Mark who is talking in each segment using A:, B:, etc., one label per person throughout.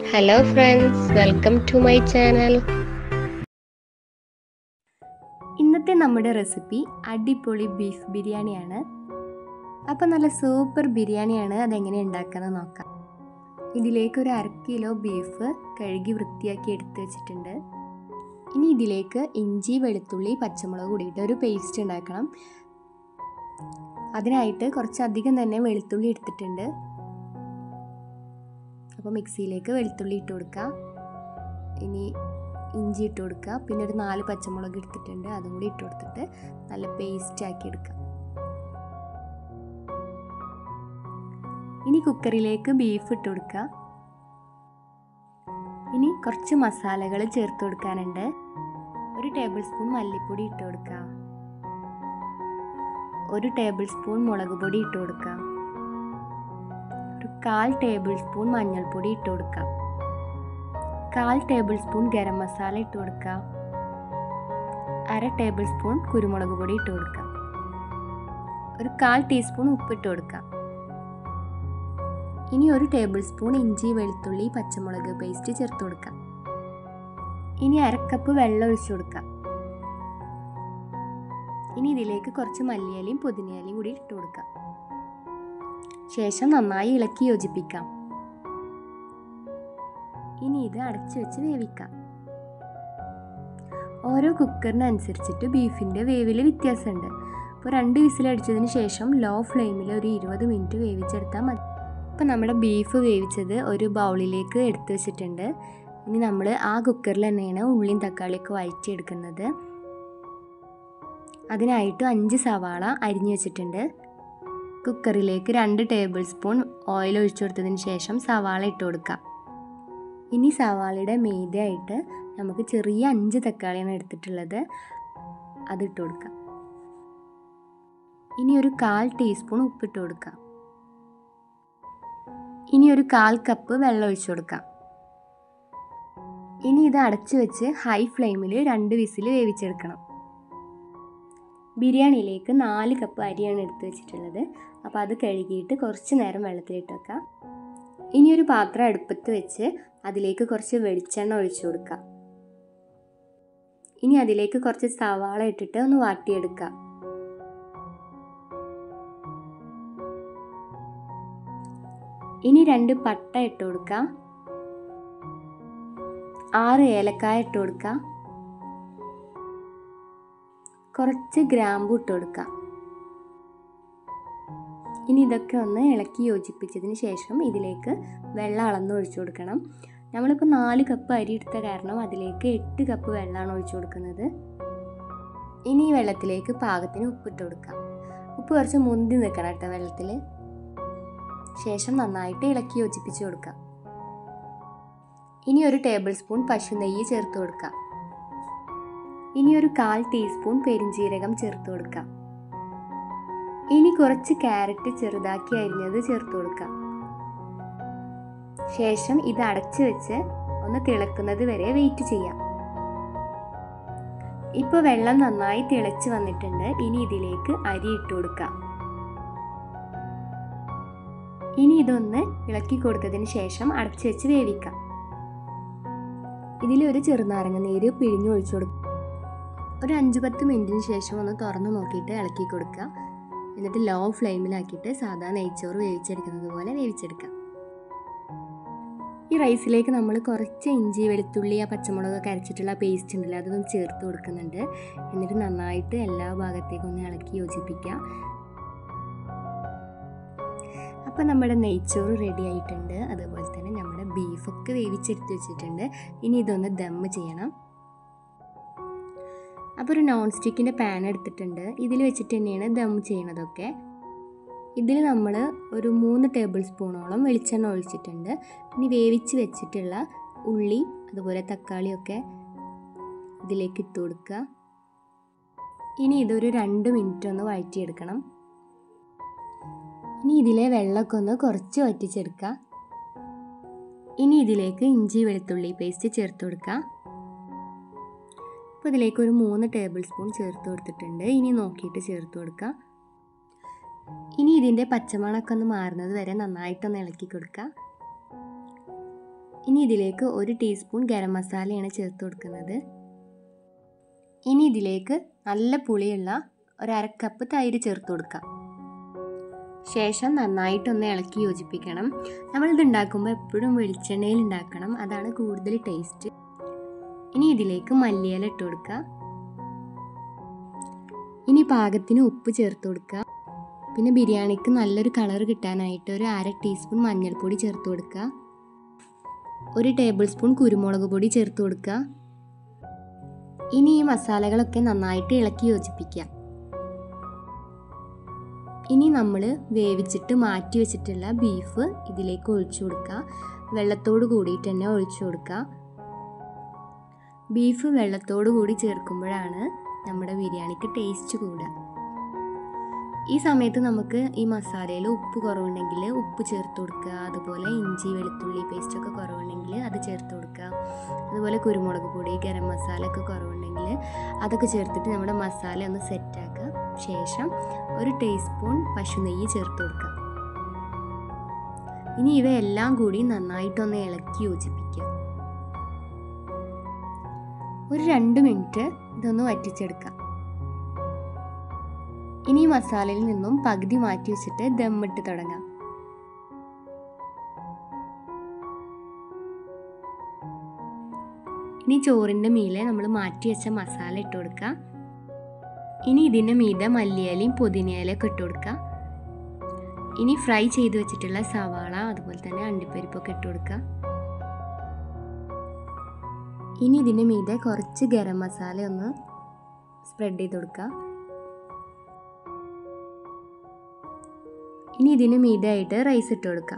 A: hello friends welcome to my channel
B: ഇന്നത്തെ നമ്മുടെ recipe അടിപൊളി ബീഫ് ബിരിയാണിയാണ് അപ്പോൾ നല്ല സൂപ്പർ ബിരിയാണിയാണ് അതെങ്ങനെ ഉണ്ടാക്കുന്നത് നോക്കാം ഇതിലേക്ക് ഒരു അര കിലോ ബീഫ് കഴുകി വൃത്തിയാക്കി എടുത്ത് വെച്ചിട്ടുണ്ട് ഇനി ഇതിലേക്ക് ഇഞ്ചി വെളുത്തുള്ളി പച്ചമുളക് കൂടിയിട്ട് ഒരു പേസ്റ്റ് ഉണ്ടാക്കണം അതിനായിട്ട് കുറച്ചധികം തന്നെ വെളുത്തുള്ളി എടുത്തിട്ടുണ്ട് അപ്പോൾ മിക്സിയിലേക്ക് വെളുത്തുള്ളി ഇട്ട് കൊടുക്കുക ഇനി ഇഞ്ചി ഇട്ട് കൊടുക്കുക പിന്നെ ഒരു നാല് പച്ചമുളക് എടുത്തിട്ടുണ്ട് അതും കൂടി ഇട്ട് കൊടുത്തിട്ട് നല്ല പേസ്റ്റ് ആക്കി എടുക്കുക ഇനി കുക്കറിലേക്ക് ബീഫ് ഇട്ട് കൊടുക്കുക ഇനി കുറച്ച് മസാലകൾ ചേർത്ത് കൊടുക്കാനുണ്ട് ഒരു ടേബിൾ സ്പൂൺ മല്ലിപ്പൊടി ഇട്ട് കൊടുക്കുക ഒരു ടേബിൾ സ്പൂൺ മുളക് പൊടി ഇട്ട് കൊടുക്കുക ഒരു കാൽ ടേബിൾ സ്പൂൺ മഞ്ഞൾപ്പൊടി ഇട്ട് കൊടുക്കുക കാൽ ടേബിൾ സ്പൂൺ ഗരം മസാല ഇട്ട് കൊടുക്കുക അര ടേബിൾ സ്പൂൺ കുരുമുളക് പൊടി ഇട്ട് കൊടുക്കുക ഒരു കാൽ ടീസ്പൂൺ ഉപ്പിട്ട് കൊടുക്കുക ഇനി ഒരു ടേബിൾ സ്പൂൺ ഇഞ്ചി വെളുത്തുള്ളി പച്ചമുളക് പേസ്റ്റ് ചേർത്ത് കൊടുക്കുക ഇനി അരക്കപ്പ് വെള്ളം ഒഴിച്ചു കൊടുക്കുക ഇനി ഇതിലേക്ക് കുറച്ച് മല്ലിയിലയും പുതിനയിലയും കൂടി ഇട്ട് കൊടുക്കുക ശേഷം നന്നായി ഇളക്കി യോജിപ്പിക്കാം ഇനി ഇത് അടച്ചു വെച്ച് വേവിക്കാം ഓരോ കുക്കറിനനുസരിച്ചിട്ട് ബീഫിൻ്റെ വേവിൽ വ്യത്യാസമുണ്ട് അപ്പോൾ രണ്ട് വിസിലടിച്ചതിന് ശേഷം ലോ ഫ്ലെയിമിൽ ഒരു ഇരുപത് മിനിറ്റ് വേവിച്ചെടുത്താൽ മതി ഇപ്പോൾ നമ്മുടെ ബീഫ് വേവിച്ചത് ഒരു ബൗളിലേക്ക് എടുത്തു വെച്ചിട്ടുണ്ട് ഇനി നമ്മൾ ആ കുക്കറിൽ തന്നെയാണ് ഉള്ളിയും തക്കാളിയൊക്കെ വഴറ്റിയെടുക്കുന്നത് അതിനായിട്ട് അഞ്ച് സവാള അരിഞ്ഞു വെച്ചിട്ടുണ്ട് കുക്കറിലേക്ക് രണ്ട് ടേബിൾ സ്പൂൺ ഓയിൽ ഒഴിച്ചു കൊടുത്തതിന് ശേഷം സവാള ഇട്ട് കൊടുക്കാം ഇനി സവാളയുടെ മീതയായിട്ട് നമുക്ക് ചെറിയ അഞ്ച് തക്കാളിയാണ് എടുത്തിട്ടുള്ളത് അതിട്ട് കൊടുക്കാം ഇനി ഒരു കാൽ ടീസ്പൂൺ ഉപ്പിട്ട് കൊടുക്കാം ഇനി ഒരു കാൽ കപ്പ് വെള്ളം ഒഴിച്ചു കൊടുക്കാം ഇനി ഇത് അടച്ചു വെച്ച് ഹൈ ഫ്ലെയിമിൽ രണ്ട് വിസിൽ വേവിച്ചെടുക്കണം ബിരിയാണിയിലേക്ക് നാല് കപ്പ് അരിയാണ് എടുത്ത് വെച്ചിട്ടുള്ളത് അപ്പോൾ അത് കഴുകിയിട്ട് കുറച്ച് നേരം വെള്ളത്തിലിട്ട് വെക്കാം ഇനി ഒരു പാത്രം അടുപ്പത്ത് വെച്ച് അതിലേക്ക് കുറച്ച് വെളിച്ചെണ്ണ ഒഴിച്ചു കൊടുക്കുക ഇനി അതിലേക്ക് കുറച്ച് സവാള ഇട്ടിട്ട് ഒന്ന് വാട്ടിയെടുക്കുക ഇനി രണ്ട് പട്ട ഇട്ട് കൊടുക്കുക ആറ് ഏലക്കായ ഇട്ട് കൊടുക്കുക കുറച്ച് ഗ്രാമ്പു ഇട്ട് കൊടുക്കുക ഇനി ഇതൊക്കെ ഒന്ന് ഇളക്കി യോജിപ്പിച്ചതിന് ശേഷം ഇതിലേക്ക് വെള്ളം അളന്ന് ഒഴിച്ചു കൊടുക്കണം നമ്മളിപ്പോൾ നാല് കപ്പ് അരി എടുത്ത കാരണം അതിലേക്ക് എട്ട് കപ്പ് വെള്ളമാണ് ഒഴിച്ചു കൊടുക്കുന്നത് ഇനി ഈ വെള്ളത്തിലേക്ക് പാകത്തിന് ഉപ്പിട്ട് കൊടുക്കാം ഉപ്പ് കുറച്ച് മുന്തി നിൽക്കണം കേട്ടോ വെള്ളത്തിൽ ശേഷം നന്നായിട്ട് ഇളക്കി യോജിപ്പിച്ച് കൊടുക്കാം ഇനി ഒരു ടേബിൾ സ്പൂൺ പശു നെയ്യ് ചേർത്ത് കൊടുക്കാം ഇനി ഒരു കാൽ ടീസ്പൂൺ പെരിഞ്ജീരകം ചേർത്ത് കൊടുക്കാം ഇനി കുറച്ച് ക്യാരറ്റ് ചെറുതാക്കി അരിഞ്ഞത് ചേർത്ത് കൊടുക്കാം ശേഷം ഇത് അടച്ചു വെച്ച് ഒന്ന് തിളക്കുന്നത് വരെ വെയിറ്റ് ചെയ്യാം ഇപ്പോൾ വെള്ളം നന്നായി തിളച്ച് വന്നിട്ടുണ്ട് ഇനി ഇതിലേക്ക് അരി ഇട്ട് കൊടുക്കാം ഇനി ഇതൊന്ന് ഇളക്കി കൊടുത്തതിന് ശേഷം അടച്ചു വെച്ച് വേവിക്കാം ഇതിലൊരു ചെറുനാരങ്ങ നീര് പിഴിഞ്ഞു ഒഴിച്ചു കൊടുക്കും ഒരു അഞ്ച് പത്ത് മിനിറ്റിന് ശേഷം ഒന്ന് തുറന്നു നോക്കിയിട്ട് ഇളക്കി കൊടുക്കുക എന്നിട്ട് ലോ ഫ്ലെയിമിലാക്കിയിട്ട് സാധാ നെയ്ച്ചോറ് വേവിച്ചെടുക്കുന്നത് പോലെ വേവിച്ചെടുക്കാം ഈ റൈസിലേക്ക് നമ്മൾ കുറച്ച് ഇഞ്ചി വെളുത്തുള്ളി ആ പച്ചമുളകൊക്കെ അരച്ചിട്ടുള്ള പേസ്റ്റ് ഉണ്ടല്ലോ അതൊന്ന് ചേർത്ത് കൊടുക്കുന്നുണ്ട് എന്നിട്ട് നന്നായിട്ട് എല്ലാ ഭാഗത്തേക്കും ഒന്ന് ഇളക്കി യോജിപ്പിക്കുക അപ്പോൾ നമ്മുടെ നെയ്ച്ചോറ് റെഡി ആയിട്ടുണ്ട് അതുപോലെ തന്നെ നമ്മുടെ ബീഫൊക്കെ വേവിച്ചെടുത്ത് വെച്ചിട്ടുണ്ട് ഇനി ഇതൊന്ന് ദമ്മ് ചെയ്യണം അപ്പോൾ ഒരു നോൺ സ്റ്റിക്കിൻ്റെ പാൻ എടുത്തിട്ടുണ്ട് ഇതിൽ വെച്ചിട്ട് തന്നെയാണ് ദം ചെയ്യണതൊക്കെ ഇതിൽ നമ്മൾ ഒരു മൂന്ന് ടേബിൾ സ്പൂണോളം വെളിച്ചെണ്ണ ഒഴിച്ചിട്ടുണ്ട് ഇനി വേവിച്ച് വെച്ചിട്ടുള്ള ഉള്ളി അതുപോലെ തക്കാളിയൊക്കെ ഇതിലേക്ക് ഇട്ട് കൊടുക്കുക ഇനി ഇതൊരു രണ്ട് മിനിറ്റ് ഒന്ന് വഴറ്റിയെടുക്കണം ഇനി ഇതിലെ വെള്ളമൊക്കെ ഒന്ന് കുറച്ച് വറ്റിച്ചെടുക്കുക ഇനി ഇതിലേക്ക് ഇഞ്ചി വെളുത്തുള്ളി പേസ്റ്റ് ചേർത്ത് കൊടുക്കുക അപ്പോൾ ഇതിലേക്ക് ഒരു മൂന്ന് ടേബിൾ സ്പൂൺ ചേർത്ത് കൊടുത്തിട്ടുണ്ട് ഇനി നോക്കിയിട്ട് ചേർത്ത് കൊടുക്കുക ഇനി ഇതിൻ്റെ പച്ചമണമൊക്കെ ഒന്ന് മാറുന്നത് വരെ നന്നായിട്ടൊന്ന് ഇളക്കി കൊടുക്കുക ഇനി ഇതിലേക്ക് ഒരു ടീസ്പൂൺ ഗരം മസാലയാണ് ചേർത്ത് കൊടുക്കുന്നത് ഇനി ഇതിലേക്ക് നല്ല പുളിയുള്ള ഒരു അരക്കപ്പ് തൈര് ചേർത്ത് കൊടുക്കാം ശേഷം നന്നായിട്ടൊന്ന് ഇളക്കി യോജിപ്പിക്കണം നമ്മളിത് ഉണ്ടാക്കുമ്പോൾ എപ്പോഴും വെളിച്ചെണ്ണയിൽ ഉണ്ടാക്കണം അതാണ് കൂടുതൽ ടേസ്റ്റ് ഇനി ഇതിലേക്ക് മല്ലിയില ഇട്ട് കൊടുക്കുക ഇനി പാകത്തിന് ഉപ്പ് ചേർത്ത് കൊടുക്കുക പിന്നെ ബിരിയാണിക്ക് നല്ലൊരു കളർ കിട്ടാനായിട്ട് ഒരു അര ടീസ്പൂൺ മഞ്ഞൾപ്പൊടി ചേർത്ത് കൊടുക്കുക ഒരു ടേബിൾ സ്പൂൺ കുരുമുളക് പൊടി ചേർത്ത് കൊടുക്കുക ഇനി ഈ മസാലകളൊക്കെ നന്നായിട്ട് ഇളക്കി യോജിപ്പിക്കുക ഇനി നമ്മൾ വേവിച്ചിട്ട് മാറ്റി വെച്ചിട്ടുള്ള ബീഫ് ഇതിലേക്ക് ഒഴിച്ചു കൊടുക്കുക വെള്ളത്തോട് കൂടിയിട്ട് തന്നെ ഒഴിച്ചു കൊടുക്കുക ബീഫ് വെള്ളത്തോട് കൂടി ചേർക്കുമ്പോഴാണ് നമ്മുടെ ബിരിയാണിക്ക് ടേസ്റ്റ് കൂടുക ഈ സമയത്ത് നമുക്ക് ഈ മസാലയിൽ ഉപ്പ് കുറവുണ്ടെങ്കിൽ ഉപ്പ് ചേർത്ത് കൊടുക്കുക അതുപോലെ ഇഞ്ചി വെളുത്തുള്ളി പേസ്റ്റൊക്കെ കുറവുണ്ടെങ്കിൽ അത് ചേർത്ത് കൊടുക്കുക അതുപോലെ കുരുമുളക് പൊടി ഗരം മസാല ഒക്കെ കുറവുണ്ടെങ്കിൽ അതൊക്കെ ചേർത്തിട്ട് നമ്മുടെ മസാല ഒന്ന് സെറ്റാക്കുക ശേഷം ഒരു ടീസ്പൂൺ പശു നെയ്യ് ചേർത്ത് കൊടുക്കുക ഇനി ഇവയെല്ലാം കൂടി നന്നായിട്ടൊന്ന് ഇളക്കി യോജിപ്പിക്കുക ഒരു രണ്ട് മിനിറ്റ് ഇതൊന്ന് വറ്റിച്ചെടുക്കാം ഇനി മസാലയിൽ നിന്നും പകുതി മാറ്റി വെച്ചിട്ട് ദമ്മിട്ട് തുടങ്ങാം ഇനി ചോറിൻ്റെ മീലെ നമ്മൾ മാറ്റി വെച്ച മസാല ഇട്ട് കൊടുക്കുക ഇനി ഇതിൻ്റെ മീതെ മല്ലിയിലയും പുതിനയിലൊക്കെ ഇട്ട് കൊടുക്കുക ഇനി ഫ്രൈ ചെയ്ത് വെച്ചിട്ടുള്ള സവാള അതുപോലെ തന്നെ അണ്ടിപ്പരിപ്പൊക്കെ ഇട്ട് കൊടുക്കുക ഇനി ഇതിൻ്റെ മീതെ കുറച്ച് ഗരം മസാല ഒന്ന് സ്പ്രെഡ് ചെയ്ത് കൊടുക്കുക ഇനി ഇതിന് മീതായിട്ട് റൈസ് ഇട്ട് കൊടുക്കാം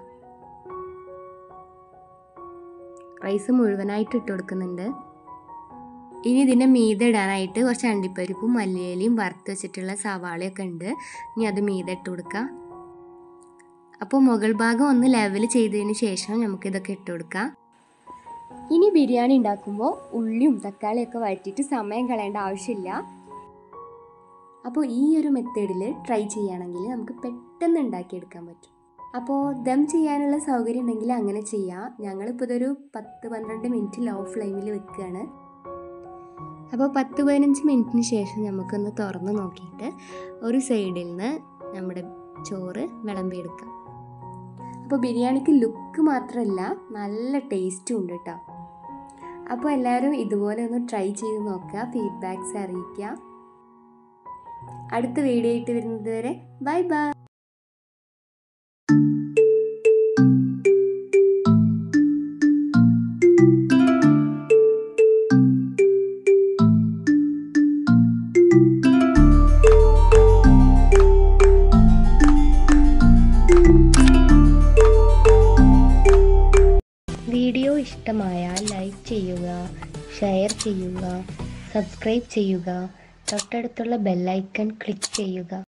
B: റൈസ് മുഴുവനായിട്ട് ഇട്ട് കൊടുക്കുന്നുണ്ട് ഇനി ഇതിൻ്റെ മീത ഇടാനായിട്ട് കുറച്ച് അണ്ടിപ്പരിപ്പും മല്ലിയിലയും വറുത്ത് വെച്ചിട്ടുള്ള സവാളയൊക്കെ ഉണ്ട് ഇനി അത് മീത ഇട്ട് കൊടുക്കാം അപ്പോൾ മുകൾ ഭാഗം ഒന്ന് ലെവൽ ചെയ്തതിന് ശേഷം നമുക്കിതൊക്കെ ഇട്ട് കൊടുക്കാം ഇനി ബിരിയാണി ഉണ്ടാക്കുമ്പോൾ ഉള്ളിയും തക്കാളിയൊക്കെ വഴറ്റിയിട്ട് സമയം കളയേണ്ട ആവശ്യമില്ല അപ്പോൾ ഈ ഒരു മെത്തേഡിൽ ട്രൈ ചെയ്യുകയാണെങ്കിൽ നമുക്ക് പെട്ടെന്ന് ഉണ്ടാക്കിയെടുക്കാൻ പറ്റും അപ്പോൾ ദം ചെയ്യാനുള്ള സൗകര്യം ഉണ്ടെങ്കിൽ അങ്ങനെ ചെയ്യാം ഞങ്ങളിപ്പോൾ ഇതൊരു പത്ത് പന്ത്രണ്ട് മിനിറ്റ് ലോ ഫ്ലെയിമിൽ വെക്കുകയാണ് അപ്പോൾ പത്ത് പതിനഞ്ച് മിനിറ്റിന് ശേഷം നമുക്കൊന്ന് തുറന്ന് നോക്കിയിട്ട് ഒരു സൈഡിൽ നിന്ന് നമ്മുടെ ചോറ് വിളമ്പിയെടുക്കാം അപ്പോൾ ബിരിയാണിക്ക് ലുക്ക് മാത്രമല്ല നല്ല ടേസ്റ്റും ഉണ്ട് കേട്ടോ അപ്പോൾ എല്ലാവരും ഇതുപോലെ ഒന്ന് ട്രൈ ചെയ്ത് നോക്കുക ഫീഡ്ബാക്ക്സ് അറിയിക്കുക അടുത്ത വീഡിയോ ആയിട്ട് വരുന്നത് വരെ ബൈ ബൈ
A: വീഡിയോ ഇഷ്ടമായാൽ ലൈക്ക് ചെയ്യുക ഷെയർ ചെയ്യുക സബ്സ്ക്രൈബ് ചെയ്യുക തൊട്ടടുത്തുള്ള ബെല്ലൈക്കൺ ക്ലിക്ക് ചെയ്യുക